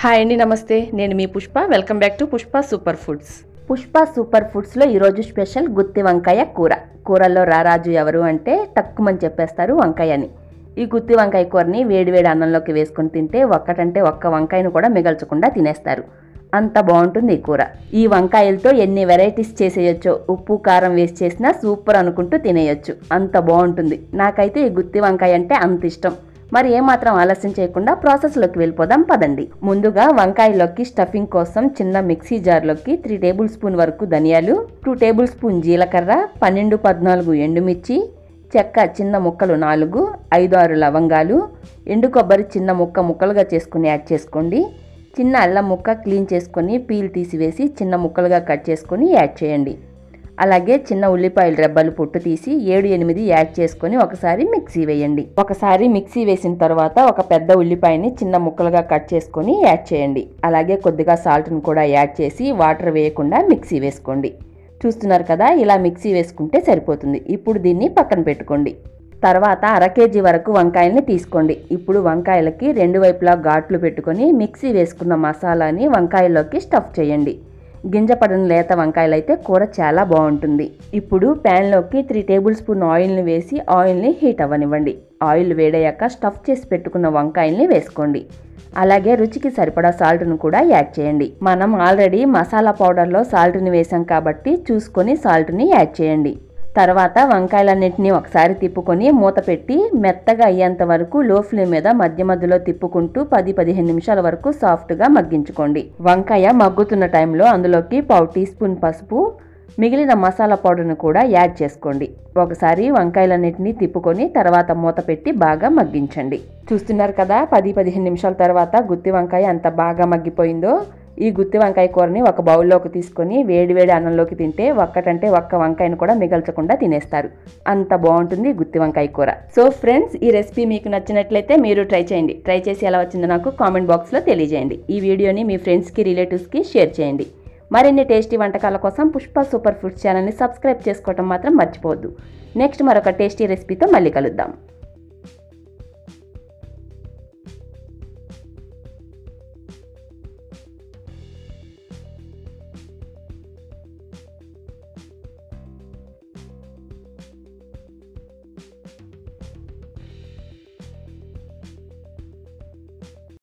hi అండి నమస్తే నేను మీ Pushpa welcome back to Pushpa super foods Pushpa super ఫుడ్స్లో ఈరోజు స్పెషల్ గుత్తి వంకాయ కూర కూరల్లో రారాజు ఎవరు అంటే తక్కువని చెప్పేస్తారు వంకాయ అని ఈ గుత్తి వంకాయ కూరని వేడివేడి అన్నంలోకి వేసుకొని తింటే ఒక్కటంటే ఒక్క వంకాయను కూడా మిగల్చకుండా తినేస్తారు అంత బాగుంటుంది ఈ కూర ఈ వంకాయలతో ఎన్ని వెరైటీస్ చేసేయచ్చో ఉప్పు కారం వేసి చేసినా సూపర్ అనుకుంటూ తినేయొచ్చు అంత బాగుంటుంది నాకైతే ఈ గుత్తి వంకాయ అంటే అంత ఇష్టం మరి ఏమాత్రం ఆలస్యం చేయకుండా ప్రాసెస్లోకి వెళ్ళిపోదాం పదండి ముందుగా వంకాయలోకి స్టఫింగ్ కోసం చిన్న మిక్సీ జార్లోకి త్రీ టేబుల్ స్పూన్ వరకు ధనియాలు టూ టేబుల్ స్పూన్ జీలకర్ర పన్నెండు పద్నాలుగు ఎండుమిర్చి చెక్క చిన్న ముక్కలు నాలుగు ఐదు ఆరు లవంగాలు ఎండు కొబ్బరి చిన్న ముక్క ముక్కలుగా చేసుకుని యాడ్ చేసుకోండి చిన్న అల్లం ముక్క క్లీన్ చేసుకొని పీల్ తీసివేసి చిన్న ముక్కలుగా కట్ చేసుకొని యాడ్ చేయండి అలాగే చిన్న ఉల్లిపాయలు రెబ్బలు పొట్టు తీసి ఏడు ఎనిమిది యాడ్ చేసుకొని ఒకసారి మిక్సీ వేయండి ఒకసారి మిక్సీ వేసిన తర్వాత ఒక పెద్ద ఉల్లిపాయని చిన్న ముక్కలుగా కట్ చేసుకొని యాడ్ చేయండి అలాగే కొద్దిగా సాల్ట్ని కూడా యాడ్ చేసి వాటర్ వేయకుండా మిక్సీ వేసుకోండి చూస్తున్నారు కదా ఇలా మిక్సీ వేసుకుంటే సరిపోతుంది ఇప్పుడు దీన్ని పక్కన పెట్టుకోండి తర్వాత అర కేజీ వరకు వంకాయల్ని తీసుకోండి ఇప్పుడు వంకాయలకి రెండు వైపులా ఘాట్లు పెట్టుకొని మిక్సీ వేసుకున్న మసాలాని వంకాయలోకి స్టఫ్ చేయండి గింజపడిన లేత వంకాయలు అయితే కూర చాలా బాగుంటుంది ఇప్పుడు ప్యాన్లోకి త్రీ టేబుల్ స్పూన్ ఆయిల్ని వేసి ఆయిల్ని హీట్ అవ్వనివ్వండి ఆయిల్ వేడయ్యాక స్టఫ్ చేసి పెట్టుకున్న వంకాయల్ని వేసుకోండి అలాగే రుచికి సరిపడా సాల్ట్ను కూడా యాడ్ చేయండి మనం ఆల్రెడీ మసాలా పౌడర్లో సాల్ట్ని వేసాం కాబట్టి చూసుకొని సాల్ట్ని యాడ్ చేయండి తర్వాత వంకాయలన్నింటినీ ఒకసారి తిప్పుకొని మూత పెట్టి మెత్తగా అయ్యేంత వరకు లో ఫ్లేమ్ మీద మధ్య మధ్యలో తిప్పుకుంటూ పది పదిహేను నిమిషాల వరకు సాఫ్ట్గా మగ్గించుకోండి వంకాయ మగ్గుతున్న టైంలో అందులోకి పావు టీ స్పూన్ పసుపు మిగిలిన మసాలా పౌడర్ను కూడా యాడ్ చేసుకోండి ఒకసారి వంకాయలన్నింటినీ తిప్పుకొని తర్వాత మూత పెట్టి బాగా మగ్గించండి చూస్తున్నారు కదా పది పదిహేను నిమిషాల తర్వాత గుత్తి వంకాయ అంత బాగా మగ్గిపోయిందో ఈ గుత్తి వంకాయ కూరని ఒక బౌల్లోకి తీసుకొని వేడివేడి అన్నంలోకి తింటే ఒక్కటంటే ఒక్క వంకాయను కూడా మిగల్చకుండా తినేస్తారు అంత బాగుంటుంది ఈ గుత్తి వంకాయ కూర సో ఫ్రెండ్స్ ఈ రెసిపీ మీకు నచ్చినట్లయితే మీరు ట్రై చేయండి ట్రై చేసి ఎలా వచ్చిందో నాకు కామెంట్ బాక్స్లో తెలియజేయండి ఈ వీడియోని మీ ఫ్రెండ్స్కి రిలేటివ్స్కి షేర్ చేయండి మరిన్ని టేస్టీ వంటకాల కోసం పుష్ప సూపర్ ఫుడ్స్ ఛానల్ని సబ్స్క్రైబ్ చేసుకోవటం మాత్రం మర్చిపోవద్దు నెక్స్ట్ మరొక టేస్టీ రెసిపీతో మళ్ళీ కలుద్దాం